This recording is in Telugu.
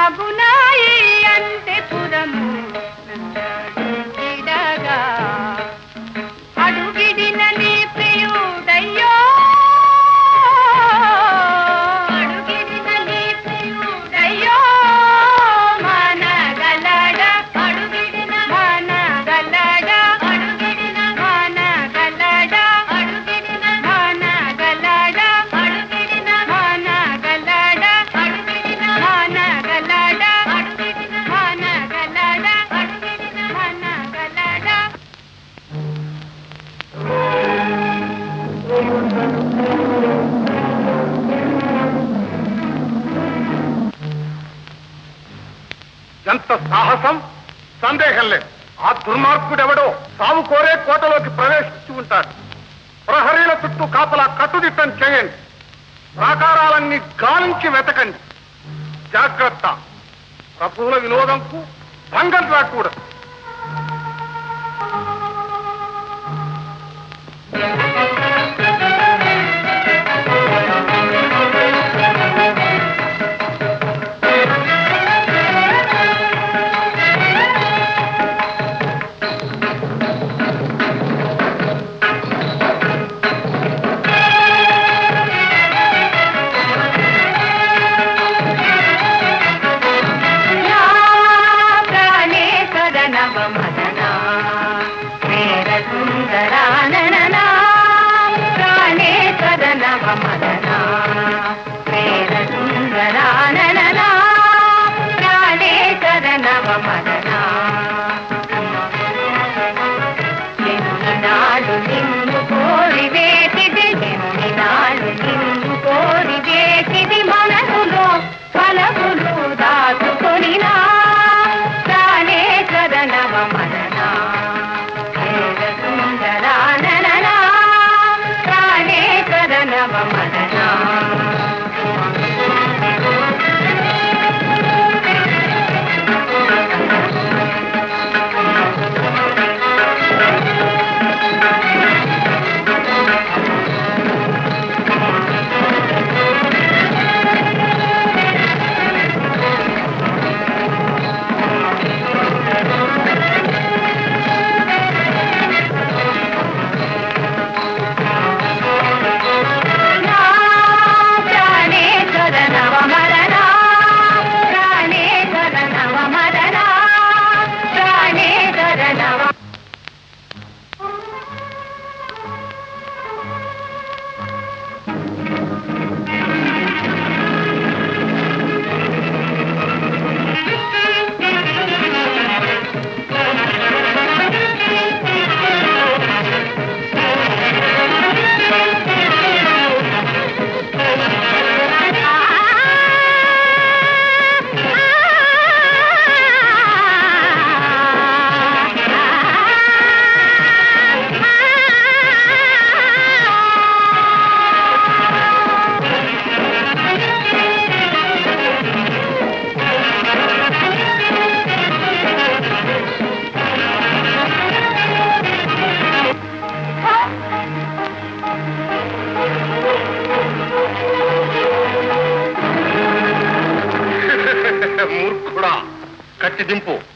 బాగునాయి అంటే పురము నందడుగిడగా అడుగిడిన నీ ప్రియుడయ్యో అడుగిడిన నీ ప్రియుడయ్యో మనగలడ అడుగిడిన మనగలడ అడుగిడిన మనగలడ అడుగిడిన మనగలడ అడుగిడిన మనగలడ అడుగిడిన మనగలడ అడుగిడిన మనగలడ అడుగిడిన మనగలడ ఎంత సాహసం సందేహం లేదు ఆ దుర్మార్గుడెవడో సాగు కోరే కోటలోకి ప్రవేశించి ఉంటాడు ప్రహరీల చుట్టూ కాపలా కట్టుదిట్టం చేయండి ప్రాకారాలన్నీ గాలించి వెతకండి జాగ్రత్త ప్రభువుల వినోదంకు భంగం రాకూడదు ప్రాణేశ్వర నవమదనా వేర సుందరాననా ప్రాణేశ్వర నవమదనా వేర సుందరాననా ప్రాణేశ్వర నవమదనా నాడు నిన్ను కోరి వేటిది నాడు నిన్ను కోరి వేటిది మనసులో ఫలములు దాచుకొనినా ప్రాణేశ్వర నవమదనా సుందరాననా ప్రాణేశ్వర నవమదనా ప్రాణేశ్వర నవమదనా ప్రాణేశ్వర నవమదనా ప్రాణేశ్వర నవ మూర్ఖుడా కట్టి దింపు